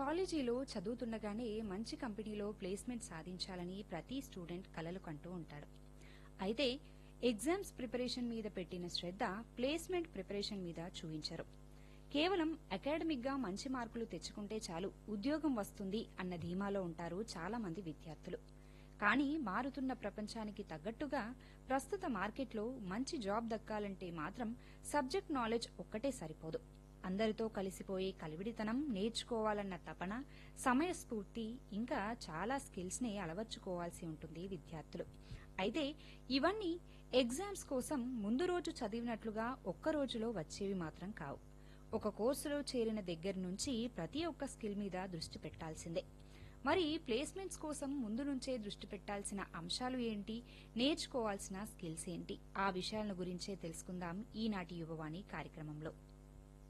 కాలేజీలో చదువుతుండగానే మంచి కంపెనీలో ప్లేస్మెంట్ సాధించాలని ప్రతి స్టూడెంట్ కలలు కంటూ ఉంటాడు అయితే ఎగ్జామ్స్ ప్రిపరేషన్ మీద పెట్టిన శ్రద్ధ ప్లేస్మెంట్ ప్రిపరేషన్ మీద చూపించరు కేవలం అకాడమిక్ గా మంచి మార్కులు తెచ్చుకుంటే చాలు ఉద్యోగం వస్తుంది అన్న ధీమాలో ఉంటారు చాలా మంది విద్యార్థులు కానీ మారుతున్న ప్రపంచానికి తగ్గట్టుగా ప్రస్తుత మార్కెట్లో మంచి జాబ్ దక్కాలంటే మాత్రం సబ్జెక్ట్ నాలెడ్జ్ ఒక్కటే సరిపోదు అందరితో కలిసిపోయే కలివిడితనం నేర్చుకోవాలన్న తపన సమయస్ఫూర్తి ఇంకా చాలా స్కిల్స్ ని అలవర్చుకోవాల్సి ఉంటుంది విద్యార్థులు అయితే ఇవన్నీ ఎగ్జామ్స్ కోసం ముందు రోజు చదివినట్లుగా ఒక్క రోజులో వచ్చేవి మాత్రం కావు ఒక కోర్సులో చేరిన దగ్గర నుంచి ప్రతి ఒక్క స్కిల్ మీద దృష్టి పెట్టాల్సిందే మరి ప్లేస్మెంట్స్ కోసం ముందు నుంచే దృష్టి పెట్టాల్సిన అంశాలు ఏంటి నేర్చుకోవాల్సిన స్కిల్స్ ఏంటి ఆ విషయాలను గురించే తెలుసుకుందాం ఈనాటి యువవాణి కార్యక్రమంలో